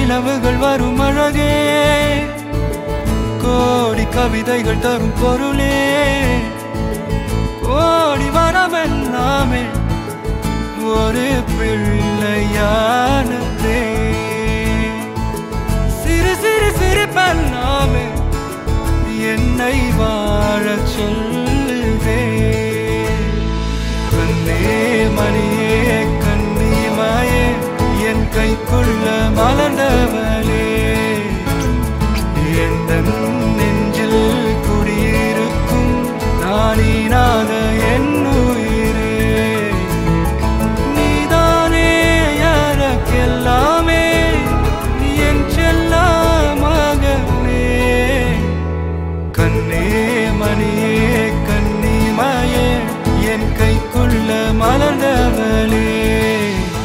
நிலவுகள் வரும் அழகே கோடி கவிதைகள் தரும் பொருளே கோடி வரமெல்லாமே ஒரு பிள்ளையானதே சிறு சிறு சிரிப்பெல்லாமே என்னை வாழச் சொல்லுதே கண்ணே மணியே கண்ணியமாயே என் கைக்குள்ள மலர்ந்தவளே